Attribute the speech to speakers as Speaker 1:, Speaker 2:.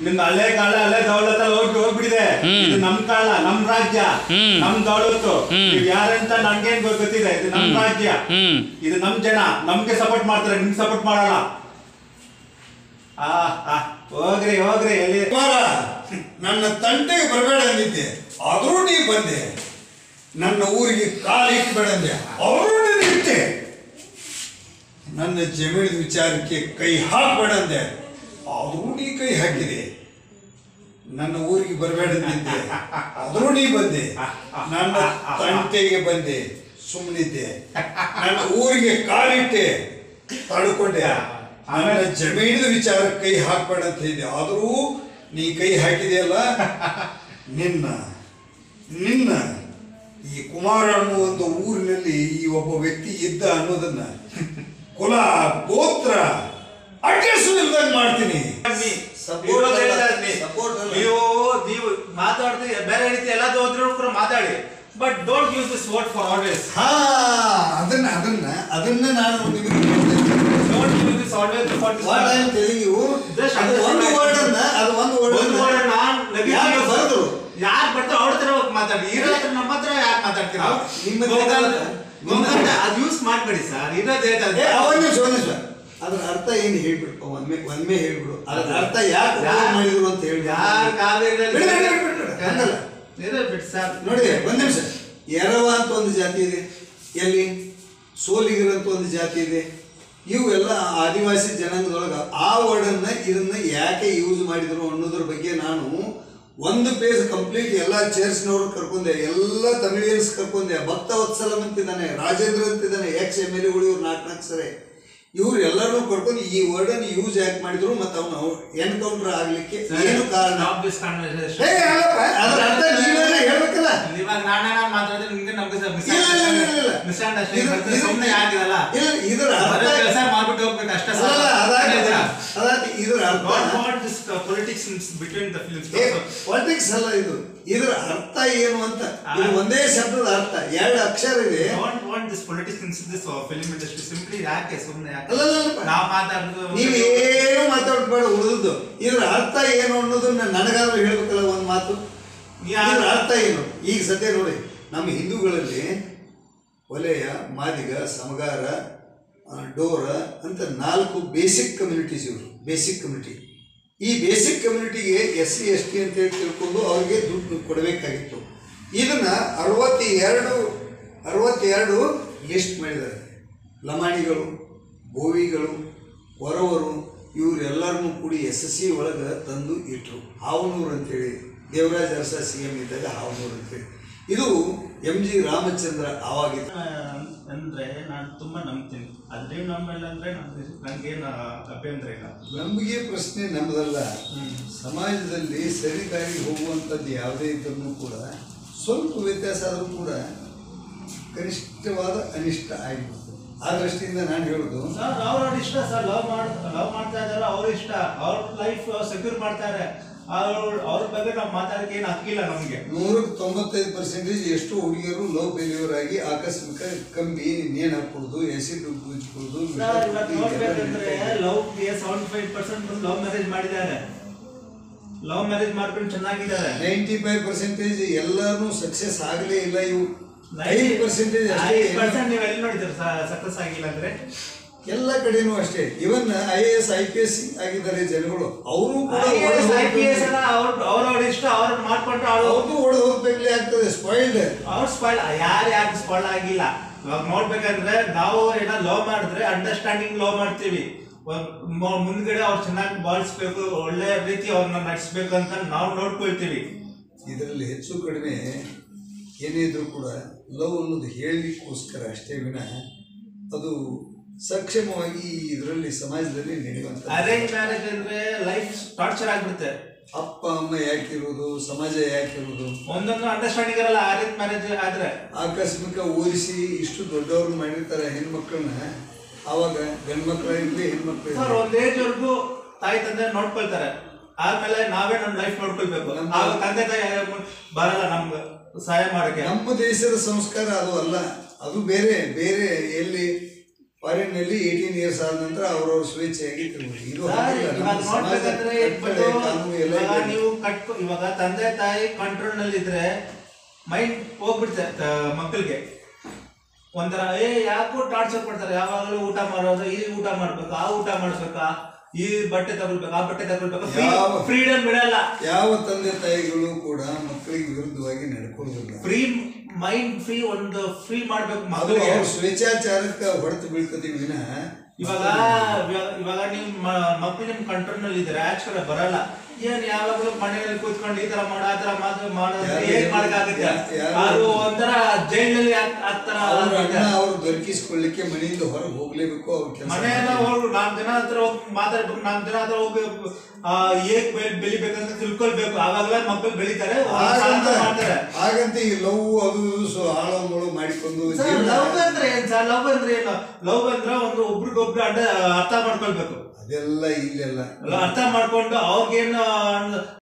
Speaker 1: ನಿಮ್ದು ಹಳೆ ಕಾಳ ಹಳೆ ದೌಲತ್ತಲ್ಲಿ ಹೋಗಿ ಹೋಗ್ಬಿಟ್ಟಿದೆ
Speaker 2: ಹ್ಮ್.
Speaker 1: ಇದು ನಮ್ ಕಾಳ ನಮ್ ರಾಜ್ಯ
Speaker 2: ಹ್ಮ್.
Speaker 1: ನಮ್ ದೌಲತ್ತು
Speaker 2: ಹ್ಮ್.
Speaker 1: ನೀವು ಯಾರಂತ ನನ್ಗೇನ್ ಗೊತ್ತಿದೆ ಇದು ನಮ್
Speaker 2: ಹ್ಮ್.
Speaker 1: ರಾಜ್ಯ
Speaker 2: ಹ್ಮ್
Speaker 1: ಇದು ನಮ್ ಜನ ನಮ್ಗೆ ಸಪೋರ್ಟ್ ಮಾಡ್ತಾರೆ ನಿಮ್ಗೆ ಸಪೋರ್ಟ್ ಮಾಡಲ್ಲ ಆ ಆ, ಹೋಗ್ರಿ ಹೋಗ್ರಿ ಎಲ್ಲಿ
Speaker 3: ಕುಮಾರ ನನ್ನ ತಂಟೆಗೆ ಬರಬೇಡ ಅಂದಿದ್ದೆ ಆದರೂ ನೀ ಬಂದೆ ನನ್ನ ಊರಿಗೆ ಕಾಲಿಕ್ಬೇಡ ಅಂದೆ ಅವರು ಇಟ್ಟೆ ನನ್ನ ಜಮೀನಿನ ವಿಚಾರಕ್ಕೆ ಕೈ ಹಾಕಬೇಡ ಅಂದೆ ಆದರೂ ನೀ ಕೈ ಹಾಕಿದೆ ನನ್ನ ಊರಿಗೆ ಬರಬೇಡ ಅಂದಿದ್ದೆ ಆದರೂ ನೀ ಬಂದೆ ನನ್ನ ತಂಟೆಗೆ ಬಂದೆ ಸುಮ್ಮನಿದ್ದೆ ನನ್ನ ಊರಿಗೆ ಕಾಲಿಟ್ಟೆ ತಡ್ಕೊಂಡೆ ನನ್ನ ಜಮೀನಿನ ವಿಚಾರ ಕೈ ಹಾಕ್ಬೇಡ ಅಂತ ಹೇಳಿದೆ ಆದರೂ ನೀ ಕೈ ಹಾಕಿದೆಯಲ್ಲ ನಿನ್ನ ನಿನ್ನ ಈ ಕುಮಾರ ಅನ್ನೋ ಒಂದು ಊರಿನಲ್ಲಿ ಈ ಒಬ್ಬ ವ್ಯಕ್ತಿ ಇದ್ದ ಅನ್ನೋದನ್ನ ಕುಲ ಗೋತ್ರ ಅಡ್ರೆಸ್ ಇಲ್ದಂಗೆ ಮಾಡ್ತೀನಿ
Speaker 4: Support
Speaker 1: ಇರೋದೇ
Speaker 4: ಅಲ್ಲ,
Speaker 1: ಇಲ್ಲ ಅಲ್ಲಿ.
Speaker 4: support ಅಲ್ಲ.
Speaker 1: ನೀವು ನೀವು ಮಾತಾಡ್ತೀರಿ ಬೇರೆ ರೀತಿ ಎಲ್ಲ ಹೋದ್ರು ಕೂಡ ಮಾತಾಡಿ but don't use this word for always
Speaker 3: ಹಾ ಅದನ್ನ ಅದನ್ನ ಅದನ್ನ ನಾನು ನಿಮಗೆ ಹೇಳ್ತೇನೆ.
Speaker 1: Don't use this always for
Speaker 3: What I am telling you,
Speaker 1: Just
Speaker 3: ಅದು ಒಂದು
Speaker 1: understand.
Speaker 3: ವರ್ಡ್ ಅನ್ನ ಅದು ಒಂದು ವರ್ಡ್
Speaker 1: ಒಂದು word ನಾನ್
Speaker 3: ಯಾರು ಬರೆದ್ರು
Speaker 1: ಯಾರು ಬರ್ತಾರೋ ಅವ್ರ ಹತ್ರ ಹೋಗಿ ಮಾತಾಡಿ ಇರೋ ಹತ್ರ ನಮ್ಮ ಹತ್ರ ಯಾಕೆ ಮಾತಾಡ್ತೀರಾ
Speaker 3: ಹೌದು, ನಿಮ್ಮ ಹತ್ರ
Speaker 1: ಗೋಗಲ್-
Speaker 3: ನಿಮ್ಮ
Speaker 1: ಗೋಗಲ್
Speaker 3: ಹತ್ರ.
Speaker 1: ಅದು ಯೂಸ್ ಮಾಡಬೇಡಿ ಸರ್ ಇರೋದೇ
Speaker 3: ಏ ಅವನ ನಿಮಿಷ ಒಂದ್ ನಿಮಿಷ ಅದ್ರ ಅರ್ಥ ಏನು ಹೇಳ್ಬಿಡು ಒಮ್ಮೆ ಒಮ್ಮೆ ಹೇಳ್ಬಿಡು ಅದ್ರ ಅರ್ಥ ಯಾಕೆ ಉಪಯೋಗ ಮಾಡಿದ್ರು ಅಂತ ಹೇಳ್ಬಿಡು
Speaker 1: ಯಾರು ಕಾವೇರಿಯಲ್ಲಿ
Speaker 3: ಬಿಡು, ಬಿಡು, ಬಿಡು, ಬಿಡು, ಬಿಡು. ಹಂಗಲ್ಲ.
Speaker 1: ಇರೋ ಬಿಟ್ಟು ಸರ್
Speaker 3: ನೋಡಿ ಒಂದ್ ನಿಮಿಷ ಎರವ ಅಂತ ಒಂದು ಜಾತಿ ಇದೆ ಎಲ್ಲಿ ಸೋಲಿಗರ ಅಂತ ಒಂದು ಜಾತಿ ಇದೆ ಇವೆಲ್ಲ ಆದಿವಾಸಿ ಜನಾಂಗದೊಳಗ ಆ ವರ್ಡನ್ನ ಇದನ್ನ ಯಾಕೆ ಯೂಸ್ ಮಾಡಿದ್ರು ಅನ್ನೋದ್ರ ಬಗ್ಗೆ ನಾನು ಒಂದು ಪೇಜ್ ಕಂಪ್ಲೀಟ್ ಎಲ್ಲ ಚೇರ್ಸ್ನವ್ರು ಕರ್ಕೊಂಡೆ ಎಲ್ಲ ತಮಿಳಿಯನ್ಸ್ ಕರ್ಕೊಂಡೆ ಭಕ್ತ ವತ್ಸಲಂ ಅಂತಿದ್ದಾನೆ ರಾಜೇಂದ್ರ ಅಂತಿದ್ದಾನೆ ಎಕ್ಸ್ ಎಮ್ ಎಲ್ ಎಗಳು ಇವ್ರು ನಾಲ್ಕು ನಾಲ್ಕು ಸರಿ ಇವ್ರು ಎಲ್ಲರೂ ಕರ್ಕೊಂಡು ಈ ವರ್ಡನ್ನು ಯೂಸ್ ಯಾಕೆ ಮಾಡಿದ್ರು ಮತ್ತು ಅವನು ಎನ್ಕೌಂಟರ್ ಆಗ್ಲಿಕ್ಕೆ ಏನು ಕಾರಣ
Speaker 1: ಸ್ಟಾಪ್ ದಿಸ್ ಕಾನ್ವರ್ಸೇಷನ್
Speaker 3: ಹೇ ಅಲ್ಲಪ್ಪ ಅದ್ರ ಅರ್ಥ ನೀವೇನೇ ಹೇಳ್ಬೇಕಲ್ಲ
Speaker 1: ಇವಾಗ ನಾನೇ ನಾನು ಮಾತಾಡಿದ್ರೆ ನಿಮ್ಗೆ ನಮ್ಗೆ
Speaker 3: ಇಲ್ಲ, ಇಲ್ಲ, ಇಲ್ಲ, ಇಲ್ಲ.
Speaker 1: ಮಿಸ್ಅಂಡರ್ಸ್ಟ್ಯಾಂಡಿಂಗ್
Speaker 3: ಇದು-
Speaker 1: ಬರ್ತದೆ
Speaker 3: ಇದು-
Speaker 1: ಸುಮ್ಮನೆ ಯಾಕಿರಲ್ಲ
Speaker 3: ಇಲ್ಲ ಇದರ ಅರ್ಥ
Speaker 1: ಕೆಲಸ ಮಾಡ್ಬಿಟ್ಟು ಹೋಗ್ಬೇಕು ಅಷ್ಟೇ
Speaker 3: ಅಲ್ಲ, ಅದಾಗಿ ಅದಾಗಿ ಇದರ ಅರ್ಥ
Speaker 1: this politics between the films
Speaker 3: politics ಅಲ್ಲ ಇದು ಇದರ ಅರ್ಥ ಏನು ಅಂತ ಇದು ಒಂದೇ ಶಬ್ದದ ಅರ್ಥ ಎರಡು ಅಕ್ಷರ ಇದೆ
Speaker 1: don't want this politics in this film industry simply ಯಾಕೆ ಸುಮ್ಮನೆ ಯಾಕೆ
Speaker 3: ಅಲ್ಲ, ಅಲ್ಲ, ಅಲ್ಲ.
Speaker 1: ನಾವು ಮಾತಾಡೋದು
Speaker 3: ನೀವು ಏನು ಮಾತಾಡ್ಬೇಡ ಉಳಿದದ್ದು ಇದರ ಅರ್ಥ ಏನು ಅನ್ನೋದನ್ನ ನನಗಾದ್ರೂ ಹೇಳ್ಬೇಕಲ್ಲ ಒಂದು ಮಾತು
Speaker 1: ಯಾ-
Speaker 3: ಇದರ ಅರ್ಥ ಏನು ಈಗ ಸದ್ಯ ನೋಡಿ ನಮ್ಮ ಹಿಂದೂಗಳಲ್ಲಿ ವಲಯ ಮಾದಿಗ ಸಮಗಾರ ಆ, ಡೋರ ಅಂತ ನಾಲ್ಕು ಬೇಸಿಕ್ ಕಮ್ಯುನಿಟೀಸ್ ಇವರು ಬೇಸಿಕ್ ಕಮ್ಯುನಿಟಿ ಈ ಬೇಸಿಕ್ ಕಮ್ಯುನಿಟಿಗೆ ಎಸ್ ಸಿ ಎಸ್ ಟಿ ಅಂತೇಳಿ ತಿಳ್ಕೊಂಡು ಅವ್ರಿಗೆ ದುಡ್ಡು ಕೊಡಬೇಕಾಗಿತ್ತು ಇದನ್ನ ಅರವತ್ತೆರಡು ಅರವತ್ತೆರಡು ಲಿಸ್ಟ್ ಮಾಡಿದ್ದಾರೆ ಲಮಾಣಿಗಳು ಬೋವಿಗಳು ಹೊರವರು ಇವರೆಲ್ಲರನ್ನೂ ಕೂಡಿ ಎಸ್ ಎಸ್ ಸಿ ಒಳಗೆ ತಂದು ಇಟ್ಟರು ಹಾವನೂರು ಅಂತೇಳಿ ದೇವರಾಜ್ ಅರಸ ಸಿ ಎಂ ಇದ್ದಾಗ ಹಾವನೂರು ಅಂತೇಳಿ ಇದು ಎಂ ಜಿ ರಾಮಚಂದ್ರ ಆವಾಗಿತ್ತು
Speaker 1: ಅಂದ್ರೆ ನಾನು ತುಂಬಾ ನಂಬ್ತೀನಿ ಅದೇ ನಂಬಲ್ಲ ಅಂದ್ರೆ ನನ್ಗೇನು ಅಭ್ಯಂತರ ಇಲ್ಲ
Speaker 3: ನಂಬಿಕೆ ಪ್ರಶ್ನೆ ನಮ್ಮದಲ್ಲ ಸಮಾಜದಲ್ಲಿ ಸರಿ ದಾರಿಗೆ ಹೋಗುವಂಥದ್ದು ಯಾವುದೇ ಇದ್ದರೂ ಕೂಡ ಸ್ವಲ್ಪ ವ್ಯತ್ಯಾಸ ಆದರೂ ಕೂಡ ಕನಿಷ್ಠವಾದ ಅನಿಷ್ಟ ಆಗಿಬಿಡ್ತದೆ ಆ ದೃಷ್ಟಿಯಿಂದ ನಾನು ಹೇಳೋದು
Speaker 1: ಸರ್ ಅವ್ರವ್ರ ಇಷ್ಟ ಸರ್ ಲವ್ ಮಾಡ್ ಲವ್ ಮಾಡ್ತಾ ಇದಾರೆ ಅವ್ರ ಇಷ್ಟ ಅವ್ರ ಲೈಫ್ ಸೆಕ್ಯೂರ್ ಮಾಡ್ತಾರೆ ಅವ್ರ ಅವ್ರ ಬಗ್ಗೆ ನಾವು ಮಾತಾಡಕ್ಕೆ ಏನು ಹಕ್ಕಿಲ್ಲ ನಮ್ಗೆ
Speaker 3: ನೂರಕ್ಕೆ ತೊಂಬತ್ತೈದು ಪರ್ಸೆಂಟೇಜ್ ಎಷ್ಟು ಹುಡುಗಿಯರು ಲವ್ ಫೇಲ್ಯೂರ್ ಆಗಿ ಆಕಸ್ಮಿಕ ಕಂಬಿ ನೇಣು ಹಾಕ್ಕೊಡೋದು ಎಸಿಡ್ ಉಜ್ಕೊಡೋದು
Speaker 1: ಸರ್ ಇವತ್ತು ನೋಡ್ಬೇಕಂದ್ರೆ ಲವ್ ಗೆ seventy five percent love marriage ಮಾಡಿದ್ದಾರೆ ಲವ್ ಮ್ಯಾರೇಜ್ ಮಾಡ್ಕೊಂಡು ಚೆನ್ನಾಗಿದ್ದಾರೆ
Speaker 3: ನೈಂಟಿ ಫೈವ್ ಪರ್ಸೆಂಟೇಜ್ ಎಲ್ಲರೂ ಸಕ್ಸಸ್ ಆಗಲೇ ಇಲ್ಲ ಇವು ಐದು ಪರ್ಸೆಂಟೇಜ್ ಅಷ್ಟೇ
Speaker 1: ಐದು ಪರ್ಸೆಂಟ್ ನೀವು ಎಲ್ಲಿ ನೋಡಿದ್ರೆ ಸಕ್ಸಸ್ ಆಗಿಲ್ಲ ಅಂದ್ರೆ
Speaker 3: ಎಲ್ಲ ಕಡೆನೂ ಅಷ್ಟೇ even I A S I P S ಆಗಿದ್ದಾರೆ ಜನಗಳು ಅವರು ಕೂಡ
Speaker 1: ಐ ಪಿ ಎಸ್ ಅವ್ರವ್ರ ಇಷ್ಟ ಅವ್ರ ಮಾಡ್ಕೊಂಡ್ರೆ ಅವ್ರು
Speaker 3: ಅವ್ರದ್ದು ಒಡೆದು ಹೋಗ್ಬೇಕಲೇ ಆಗ್ತದೆ ಸ್ಪಾಯಿಲ್ಡ್
Speaker 1: ಅವ್ರ ಸ್ಪಾಯ್ಲ್ ಯಾರು ಯಾರು ಸ್ಪಾಯ್ಲ್ ಆಗಿಲ್ಲ ಇವಾಗ ನೋಡ್ಬೇಕಂದ್ರೆ ನಾವು ಏನೋ ಲವ್ ಮಾಡಿದ್ರೆ ಅಂಡರ್ಸ್ಟ್ಯಾಂಡಿಂಗ್ ಲವ್ ಮಾಡ್ತೀವಿ ಒಂದ್ ಮು- ಮುಂದ್ಗಡೆ ಅವ್ರು ಚೆನ್ನಾಗಿ ಬಾಳಿಸ್ಬೇಕು ಒಳ್ಳೆ ರೀತಿ ಅವ್ರನ್ನ ನಡೆಸ್ಬೇಕು ಅಂತ ನಾವು ನೋಡ್ಕೊಳ್ತೀವಿ
Speaker 3: ಇದರಲ್ಲಿ ಹೆಚ್ಚು ಕಡಿಮೆ ಏನೇ ಇದ್ರೂ ಕೂಡ ಲವ್ ಅನ್ನೋದು ಹೇಳಲಿಕ್ಕೋಸ್ಕರ ಅಷ್ಟೇ ವಿನಃ ಅದು ಸಕ್ಷಮವಾಗಿ ಇದರಲ್ಲಿ ಸಮಾಜದಲ್ಲಿ ನಡೆಯುವಂಥ
Speaker 1: ಅರೇಂಜ್ ಮ್ಯಾರೇಜ್ ಅಂದ್ರೆ ಲೈಫ್ ಟಾರ್ಚರ್ ಆಗ್ಬಿಡುತ್ತೆ
Speaker 3: ಅಪ್ಪ ಅಮ್ಮ ಯಾಕಿರೋದು ಸಮಾಜ ಯಾಕಿರೋದು
Speaker 1: ಒಂದೊಂದು ಅಂಡರ್ಸ್ಟ್ಯಾಂಡಿಂಗ್ ಇರಲ್ಲ ಅರೇಂಜ್ ಮ್ಯಾರೇಜ್ ಆದ್ರೆ
Speaker 3: ಆಕಸ್ಮಿಕ ಓದಿಸಿ ಇಷ್ಟು ದೊಡ್ಡವ್ರು ಮಾಡಿರ್ತಾರೆ ಹೆಣ್ಮಕ್ಳನ್ನ ಆವಾಗ ಗಂಡು ಮಕ್ಕಳಿರ್ಲಿ ಹೆಣ್ಮಕ್ಳು
Speaker 1: ಸರ್ ಒಂದ್ ಏಜ್ ವರ್ಗು ತಾಯಿ ತಂದೆ ನೋಡ್ಕೊಳ್ತಾರೆ ಆದ್ಮೇಲೆ ನಾವೇ ನಮ್ ಲೈಫ್ ನೋಡ್ಕೊಳ್ಬೇಕು
Speaker 3: ನಮ್ಮ-
Speaker 1: ಆಗ ತಂದೆ ತಾಯಿ ಬರಲ್ಲ ನಮ್ಗೆ ಸಹಾಯ ಮಾಡಕ್ಕೆ
Speaker 3: ನಮ್ಮ ದೇಶದ ಸಂಸ್ಕಾರ ಅದು ಅಲ್ಲ ಅದು ಬೇರೆ ಬೇರೆ ಎಲ್ಲಿ ಫಾರಿನ್ನಲ್ಲಿ ಏಯ್ಟೀನ್ ಇಯರ್ಸ್ ಆದ ನಂತರ ಅವ್ರವ್ರ ಸ್ವೇಚ್ಛೆಯಾಗಿ ತಿರುಗಿ ಇದು
Speaker 1: ಸರ್,
Speaker 3: ಹಾಗಿಲ್ಲ.
Speaker 1: ಇವಾಗ
Speaker 3: ನಮ್ಮ ಸಮಾಜ
Speaker 1: ನೋಡ್ಬೇಕಂದ್ರೆ
Speaker 3: ಕಟ್ಟಳೆ,
Speaker 1: ಇಟ್ಬಿಟ್ಟು
Speaker 3: ಕಾನೂನು ಎಲ್ಲ
Speaker 1: ಇವಾಗ
Speaker 3: ಇದೆ.
Speaker 1: ನೀವು ಕಟ್ಕೊ ಇವಾಗ ತಂದೆ ತಾಯಿ ಕಂಟ್ರೋಲ್ ನಲ್ಲಿ ಇದ್ರೆ ಮೈಂಡ್ ಹೋಗ್ಬಿಡುತ್ತೆ ತ- ಮಕ್ಕಳಿಗೆ ಒಂಥರ ಏ ಯಾಕೋ ಟಾರ್ಚರ್ ಕೊಡ್ತಾರೆ ಯಾವಾಗಲೂ ಊಟ ಮಾಡೋದು ಈ ಊಟ ಮಾಡ್ಬೇಕಾ ಆ ಊಟ ಮಾಡ್ಬೇಕಾ ಈ ಬಟ್ಟೆ ತಗೊಳ್ಬೇಕು ಆ ಬಟ್ಟೆ ತಗೊಳ್ಬೇಕು
Speaker 3: ಯಾವ-
Speaker 1: ಫ್ರೀಡಮ್ ಬಿಡಲ್ಲ
Speaker 3: ಯಾವ ತಂದೆ ತಾಯಿಗಳು ಕೂಡ ಮಕ್ಕಳಿಗೆ ವಿರುದ್ಧವಾಗಿ ನಡ್ಕೊಳ್ಳೋದಿಲ್ಲ
Speaker 1: ಫ್ರೀ ಮೈಂಡ್ ಫ್ರೀ ಒಂದು ಫ್ರೀ ಮಾಡ್ಬೇಕು
Speaker 3: ಅದು
Speaker 1: ಮಕ್ಕಳಿಗೆ
Speaker 3: ಅವ್ರ ಸ್ವೇಚ್ಛಾಚಾರಕ್ಕೆ ಹೊಡೆತು ಬೀಳ್ಕತೀವಿ ವಿನ
Speaker 1: ಇವಾಗ ಇವಾಗ- ಇವಾಗ ನಿಮ್ ಮ- ಮಕ್ಳು ನಿಮ್ ಕಂಟ್ರೋಲ್ ನಲ್ಲಿ ಇದ್ರೆ ಆಕ್ಚುಲಿ ಬರಲ್ಲ ಏನ್ ಯಾವಾಗಲೂ ಮನೆಯಲ್ಲಿ ಕೂತ್ಕೊಂಡು ಈ ತರ ಮಾಡ ಆ ತರ ಮಾತ್ರ ಮಾಡೋದ್ರೆ
Speaker 3: ಯಾರು-
Speaker 1: ಹೇಗ್ ಮಾಡಕ್ಕಾಗುತ್ತೆ
Speaker 3: ಯಾ- ಯಾರು-
Speaker 1: ಅದು ಒಂಥರ ಜೈಲಲ್ಲಿ ಆ ತರ
Speaker 3: ಅವ್ರ ಅಣ್ಣ ಅವ್ರು ದೊರಕಿಸ್ಕೊಳ್ಳಿಕ್ಕೆ ಮನೆಯಿಂದ ಹೊರಗೆ ಹೋಗ್ಲೇಬೇಕು ಅವ್ರ ಕೆಲಸ
Speaker 1: ಮನೆಯೆಲ್ಲ ಹೋಗಿ ನಾಲ್ಕು ಜನ ಹತ್ರ ಹೋಗಿ ಮಾತಾಡ್ಬೇಕು ನಾಲ್ಕು ಜನ ಹತ್ರ ಹೋಗಿ ಆ, ಹೇಗ್ ಬೆಳ್ ಬೆಳಿಬೇಕಂತ ತಿಳ್ಕೊಳ್ಬೇಕು ಆವಾಗಲೇ ಮಕ್ಕಳು ಬೆಳಿತಾರೆ ಒಂದ್ ಸಾಲ
Speaker 3: ಹಾಗಂತ
Speaker 1: ಮಾಡ್ತಾರೆ
Speaker 3: ಹಾಗಂತ ಈ ಲವ್ ಅದು ಇದು ಸೊ ಆಳೋ ಮುಳು ಮಾಡಿಕೊಂಡು
Speaker 1: ಸರ್
Speaker 3: ಜೀವನ-
Speaker 1: ಲವ್ ಅಂದ್ರೆ ಏನ್ ಸರ್ ಲವ್ ಅಂದ್ರೆ ಏನು ಲವ್ ಅಂದ್ರೆ ಒಂದು ಒಬ್ರಿಗೊಬ್ರು ಅಡ್ಡ ಅರ್ಥ ಮಾಡ್ಕೊಳ್ಬೇಕು
Speaker 3: ಅದೆಲ್ಲ ಇಲ್ಲೆಲ್ಲ
Speaker 1: ಅಲ್ಲ, ಅರ್ಥ ಮಾಡ್ಕೊಂಡು ಅವ್ರಿಗೇನು